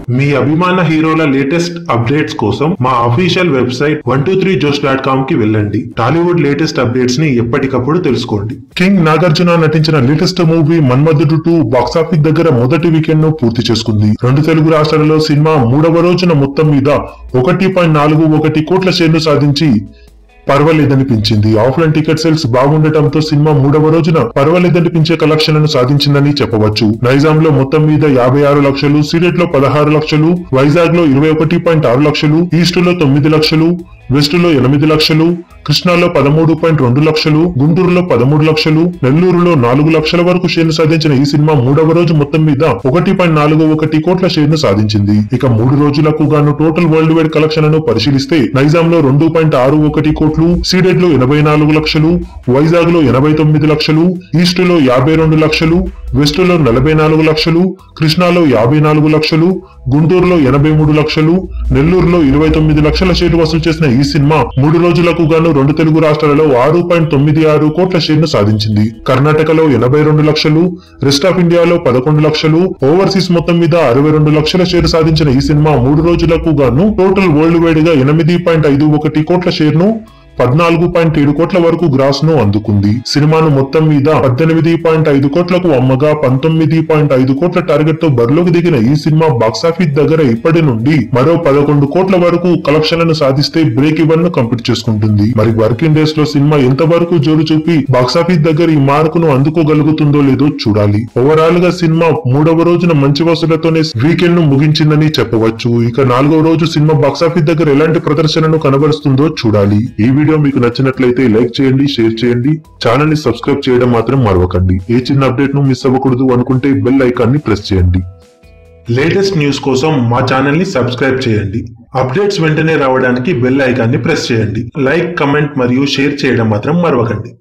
మీ అభిమాన హీరోల latest updates కోసం మా official website one two three జోస్ డాట్ కామ్ కి వెళ్ళండి టాలీవుడ్ లేటెస్ట్ అప్డేట్స్ ని ఎప్పటికప్పుడు తెలుసుకోండి కింగ్ నాగార్జున నటించిన latest movie Manmadhudu two box office దగ్గర మొదటి వీకెండ్ ను పూర్తి చేసుకుంది రెండు తెలుగు రాష్ట్రాలలో సినిమా మూడవ రోజున మొత్తం మీద ఒకటి పాయింట్ నాలుగు ఒకటి కోట్ల షేర్లు సాధించి పర్వాలేదనిపించింది ఆఫ్లైన్ టికెట్ సేల్స్ బాగుండటంతో సినిమా మూడవ రోజున పర్వాలేదనిపించే కలెక్షన్లను సాధించిందని చెప్పవచ్చు నైజాం లో మొత్తం మీద యాభై ఆరు లక్షలు సిరెట్ లో పదహారు లక్షలు వైజాగ్ లో ఇరవై ఒకటి పాయింట్ ఆరు లక్షలు ఈస్ట్ లో తొమ్మిది లక్షలు వెస్ట్ లో ఎనిమిది లక్షలు కృష్ణాలో పదమూడు పాయింట్ రెండు లక్షలు గుంటూరులో పదమూడు లక్షలు నెల్లూరులో నాలుగు లక్షల వరకు షేర్ను సాధించిన ఈ సినిమా మూడవ రోజు మొత్తం మీద ఒకటి పాయింట్ నాలుగు ఒకటి కోట్ల షేర్ను సాధించింది ఇక మూడు రోజులకు గాను టోటల్ వరల్డ్ వైడ్ కలెక్షన్లను పరిశీలిస్తే నైజాం లో రెండు పాయింట్ ఆరు ఒకటి కోట్లు సీడెడ్ లో ఎనభై నాలుగు లక్షలు వైజాగ్ లో ఎనభై తొమ్మిది లక్షలు ఈస్ట్ లో యాభై రెండు లక్షలు వెస్ట్ లో నలభై నాలుగు లక్షలు కృష్ణాలో యాభై నాలుగు లక్షలు గుంటూరులో ఎనభై మూడు లక్షలు నెల్లూరులో ఇరవై తొమ్మిది లక్షల షేర్లు వసూలు చేసిన ఈ సినిమా మూడు రోజులకు గాను రెండు తెలుగు రాష్ట్రాలలో ఆరు పాయింట్ తొమ్మిది ఆరు కోట్ల షేర్ను సాధించింది కర్ణాటకలో ఎనభై రెండు లక్షలు రెస్ట్ ఆఫ్ ఇండియాలో పదకొండు లక్షలు ఓవర్సీస్ మొత్తం మీద అరవై రెండు లక్షల షేర్ సాధించిన ఈ సినిమా మూడు రోజులకు గాను టోటల్ వరల్డ్ వైడ్ గా ఎనిమిది పాయింట్ ఐదు ఒకటి కోట్ల షేర్ను పద్నాలుగు పాయింట్ ఏడు కోట్ల వరకు గ్రాస్ ను అందుకుంది సినిమాను మొత్తం మీద పద్దెనిమిది పాయింట్ ఐదు కోట్లకు అమ్మగా పంతొమ్మిది పాయింట్ ఐదు కోట్ల టార్గెట్ తో బరిలోకి దిగిన ఈ సినిమా బాక్సాఫీస్ దగ్గర ఇప్పటి నుండి మరో పదకొండు కోట్ల వరకు కలెక్షన్లను సాధిస్తే బ్రేక్ ఇవన్ ను కంప్లీట్ చేసుకుంటుంది మరి వర్కింగ్ డేస్ లో సినిమా ఎంత వరకు జోరు చూపి బాక్సాఫీస్ దగ్గర ఈ మార్కును అందుకోగలుగుతుందో లేదో చూడాలి ఓవరాల్ గా సినిమా మూడవ రోజున మంచి వసూలతోనే వీకెండ్ ను ముగించిందని చెప్పవచ్చు ఇక నాలుగవ రోజు సినిమా బాక్సాఫీస్ దగ్గర ఎలాంటి ప్రదర్శనను కనబరుస్తుందో చూడాలి ఈ వీడియో మీకు నచ్చినట్లయితే లైక్ చేయండి షేర్ చేయండి ఛానల్ ని సబ్స్క్రైబ్ చేయడం మాత్రం మరవకండి ఏ చిన్న అప్డేట్ ను మిస్ అవ్వకూడదు అనుకుంటే బెల్ ఐకాన్ ని ప్రెస్ చేయండి లేటెస్ట్ న్యూస్ కోసం మా ఛానల్ ని సబ్స్క్రైబ్ చేయండి అప్డేట్స్ వెంటనే రావడానికి బెల్ ఐకాన్ ని ప్రెస్ చేయండి లైక్ కమెంట్ మరియు షేర్ చేయడం మాత్రం మరవకండి